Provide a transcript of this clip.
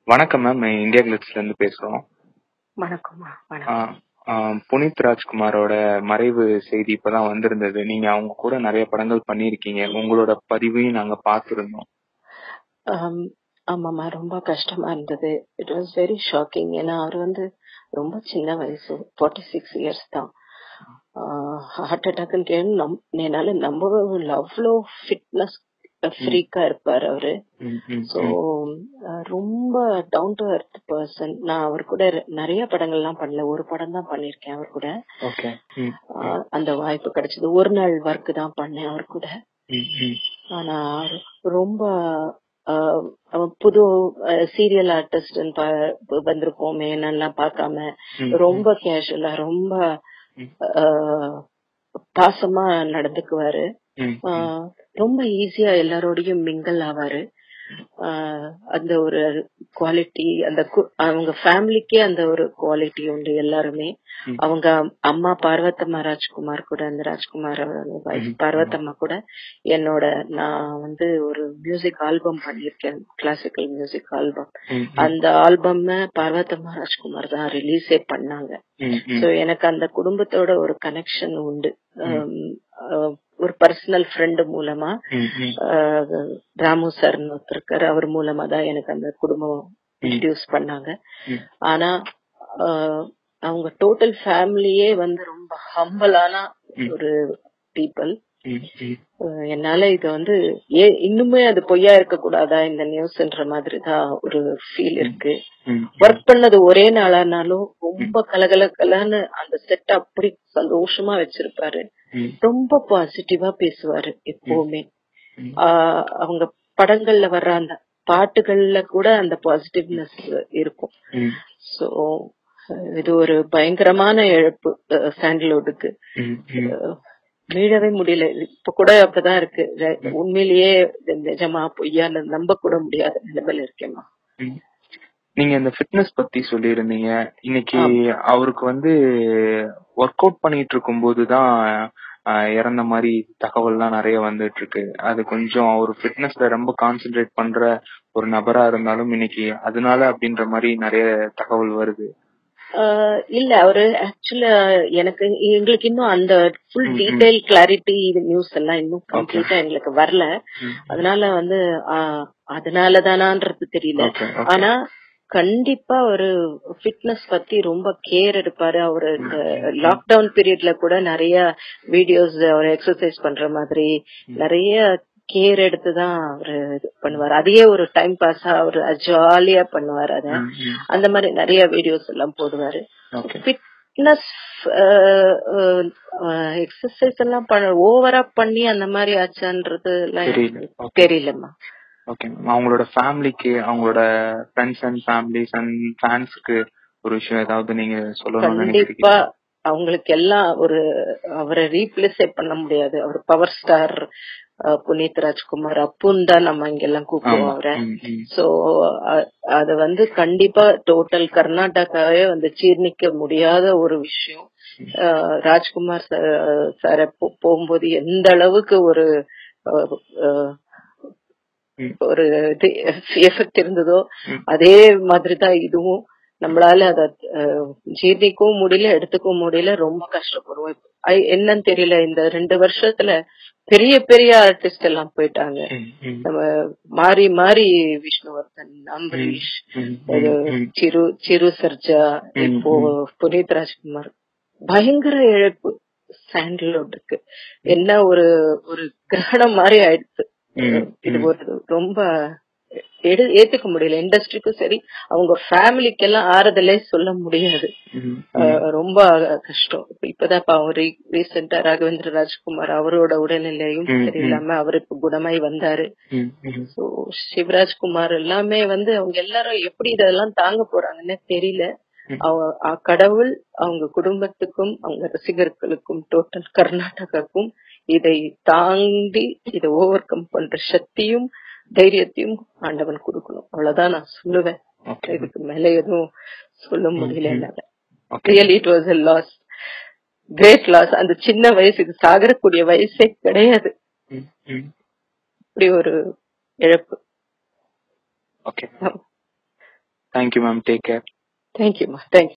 வணக்கம் ma'am India கிளிட்ஸ்ல இருந்து பேசுறோம் வணக்கம்மா ஆ, வணக்கம் ஆ, புனித் ராஜ்குமாரோட மறைவு செய்தி இப்பதான் வந்திருந்தது நீங்க அவங்க கூட நிறைய படங்கள் பண்ணியிருக்கீங்க உங்களோட பதிவையும் நாங்க பார்த்திருந்தோம் ஆம், ஆமாம்மா ரொம்ப கஷ்டமா இருந்தது இட் வாஸ் வெரி ஷாக்கிங் ஏன்னா அவர் வந்து ரொம்ப சின்ன வயசு ஃபார்ட்டி சிக்ஸ் இயர்ஸ் தான் ஹார்ட் அட்டாக்னு கேள்வி நம் என்னால நம்பவே முடியல அவ்வளோ ஃபிட்னஸ் ஃப்ரீக்கா இருப்பாரு அவரு ம், ம், ஸோ ரொம்ப டவுன் டு அர்த் பர்சன் நான் அவர் கூட நிறைய படங்கள்லாம் பண்ணல ஒரு படம் தான் பண்ணியிருக்கேன் அவர் கூட ஓகே ம், ஆஹ் அந்த வாய்ப்பு கிடைச்சது ஒரு நாள் ஒர்க் தான் பண்ணேன் அவர் கூட ம், ம், ஆனா ரொம்ப ஆஹ் அவன் புது சீரியல் ஆர்டிஸ்ட் வந்திருக்கோமே நல்லா பார்க்காம ம், ரொம்ப கேஷுவலா ரொம்ப ம், ஆஹ் பாசமா நடந்துக்குவாரு ம், ம், ஆஹ் ரொம்ப ஈஸியா எல்லாரோடையும் மிங்கல் ஆவாரு ஆஹ் அந்த ஒரு குவாலிட்டி அந்த கு- அவங்க ஃபேமிலிக்கே அந்த ஒரு குவாலிட்டி உண்டு எல்லாருமே ம். அவங்க அம்மா பார்வத்தம்மா ராஜ்குமார் கூட அந்த ராஜ்குமார் வைஃப் பார்வத்தம்மா கூட என்னோட நான் வந்து ஒரு மியூசிக் ஆல்பம் பண்ணியிருக்கேன் கிளாசிக்கல் மியூசிக் ஆல்பம் ம், ம், அந்த ஆல்பம் பார்வத்தம்மா ராஜ்குமார் தான் ரிலீஸே பண்ணாங்க ம், ம், சோ எனக்கு அந்த குடும்பத்தோட ஒரு கனெக்ஷன் உண்டு ஆம், ஆஹ் ஒரு பர்சனல் ஃப்ரெண்டு மூலமா ம், ம், ஆஹ் ராமு சார்னு ஒருத்தர் இருக்காரு அவர் மூலமா தான் எனக்கு அந்த குடும்பம் இன்ட்ரடியூஸ் பண்ணாங்க ம். ஆனா ஆஹ் அவங்க டோட்டல் ஃபேமிலியே வந்து ரொம்ப ஹம்பலான ம். ஒரு பீப்புள் ம், ம், என்னால இது வந்து ஏ இன்னுமே அது பொய்யா இருக்க கூடாதா இந்த நியூஸ்ன்ற மாதிரி தான் ஒரு ஃபீல் இருக்கு ம், ஒர்க் பண்ணது ஒரே நாளானாலும் ரொம்ப கலகலகலன்னு அந்த செட் அப்படி சந்தோஷமா வச்சிருப்பாரு ம், ரொம்ப பாசிட்டிவா பேசுவாரு எப்பவுமே ம். ஆஹ் அவங்க படங்கள்ல வர்ற அந்த பாட்டுகள்ல கூட அந்த பாசிட்டிவ்னஸ் இருக்கும் ம், சோ இது ஒரு பயங்கரமான இழப்பு சாண்டல்வுட்டுக்கு ம், ம். மீளவே முடியல இப்ப கூட அப்படிதான் இருக்கு ர- உண்மையிலேயே இது நிஜமா பொய்யான்னு நம்ப கூட முடியாத நிலைமையில இருக்கேம்மா ம். நீங்க இந்த ஃபிட்னஸ் பத்தி சொல்லியிருந்தீங்க இன்னைக்கு அவருக்கு வந்து ஒர்க் அவுட் பண்ணிட்டு இருக்கும்போது தான் ஆஹ், இறந்த மாதிரி தகவல்லாம் நிறைய வந்துட்டு இருக்கு அது கொஞ்சம் அவர் ஃபிட்னஸ்ல ரொம்ப கான்சென்ட்ரேட் பண்ற ஒரு நபரா இருந்தாலும் இன்னைக்கு அதனால அப்படின்ற மாதிரி நிறைய தகவல் வருது ஆஹ் இல்ல அவரு ஆக்சுவலா எனக்கு எங்களுக்கு இன்னும் அந்த ஃபுல் ம், ம். டீடைல் கிளாரிட்டி நியூஸ் எல்லாம் இன்னும் கம்ப்ளீட்டா எங்களுக்கு வரல ம். அதனால வந்து ஆஹ் அதனாலதானான்றது தெரியல ஓகே ஆனா கண்டிப்பா ஒரு ஃபிட்னஸ் பத்தி ரொம்ப கேர் எடுப்பாரு அவரு இந்த லாக்டவுன் பீரியட்ல கூட நிறைய வீடியோஸ் அவர் எக்ஸசைஸ் பண்ற மாதிரி நிறைய கேர் எடுத்துதான் அவரு இது பண்ணுவாரு அதையே ஒரு டைம் பாஸா அவரு ஜாலியா பண்ணுவாரு அத அந்த மாதிரி நிறைய வீடியோஸ் எல்லாம் போடுவாரு ஓகே ஃபிட்னஸ் எக்ஸசைஸ் எல்லாம் ஓவரா பண்ணி அந்த மாதிரி ஆச்சான்றது எல்லாம் தெரியல. எனக்கு Okay. தெரியலம்மா ஓகே அவங்களோட ஃபேமிலிக்கு அவங்களோட ஃப்ரெண்ட்ஸ் அண்ட் ஃபேமிலிஸ் அண்ட் ஃபேன்ஸ்க்கு ஒரு விஷயம் ஏதாவது நீங்க சொல்லணும்னு கண்டிப்பா நினைக்கிறீங்க அவங்களுக்கு எல்லாம் ஒரு அவரை ரீப்ளேஸே பண்ண முடியாது அவர் பவர் ஸ்டார் புனீத் ராஜ்குமார் அப்புன்னு தான் நம்ம இங்க எல்லாம் கூப்பிடுவோம் ஆமா அவரை ம், ம். சோ அது வந்து கண்டிப்பா டோட்டல் கர்நாடகாவே வந்து ஜீர்ணிக்க முடியாத ஒரு விஷயம் அஹ், ராஜ்குமார் சார போகும்போது எந்த அளவுக்கு ஒரு அஹ், அஹ், ம். ஒரு இது எஃபெக்ட் இருந்ததோ ம். அதே மாதிரி தான் இதுவும் நம்மளால அத அஹ், ஜீர்ணிக்கவும் முடியல எடுத்துக்கவும் முடியல ரொம்ப கஷ்டப்படுவோம் இப்ப. ஐ- என்னன்னு தெரியல இந்த ரெண்டு வருஷத்துல பெரிய பெரிய ஆர்டிஸ்ட் எல்லாம் போயிட்டாங்க ம், ம். நம்ம மாறி மாறி விஷ்ணுவர்தன் அம்பரீஷ் ம், இது ம், ம். சிறு சிறு சர்ஜா ம், இப்போ புனீத் ராஜ்குமார் பயங்கர இழப்பு சாண்டல்வுட்டுக்கு என்ன ஒரு ஒரு கிரகணம் மாதிரி ஆயிடுச்சு ம், இது ம். ஒரு ரொம்ப எடு ஏத்துக்க முடியல இண்டஸ்ட்ரிக்கும் சரி அவங்க ஃபேமிலிக்கு எல்லாம் ஆறுதலே சொல்ல முடியாது ம், அஹ் ரொம்ப கஷ்டம் இப்ப இப்பதான் பாவம் ரீசெண்டா ராகவேந்திர ராஜ்குமார் அவரோட உடல்நிலையும் ம், சரியில்லாம அவர் இப்ப குணமாய் வந்தாரு ம், ம். சோ சிவராஜ்குமார் எல்லாமே வந்து அவங்க எல்லாரும் எப்படி இதெல்லாம் தாங்க போறாங்கன்னு தெரியல ம். அவங்க அ- கடவுள் அவங்க குடும்பத்துக்கும் அவங்க ரசிகர்களுக்கும் டோட்டல் கர்நாடகாக்கும் இதை தாண்டி இதை ஓவர் கம் பண்ற சக்தியும் தைரியத்தையும் ஆண்டவன் கொடுக்கணும் அவ்வளவுதான் நான் சொல்லுவேன் ஓகே இதுக்கு மேல எதுவும் சொல்ல முடியல ம். என்னால okay really it was a loss great loss அந்த சின்ன வயசு இது சாகரக்கூடிய வயசே கிடையாது ம், ம். இப்படி ஒரு இழப்பு okay thank you ma'am take care தேங்க்யூமா தேங்க்யூ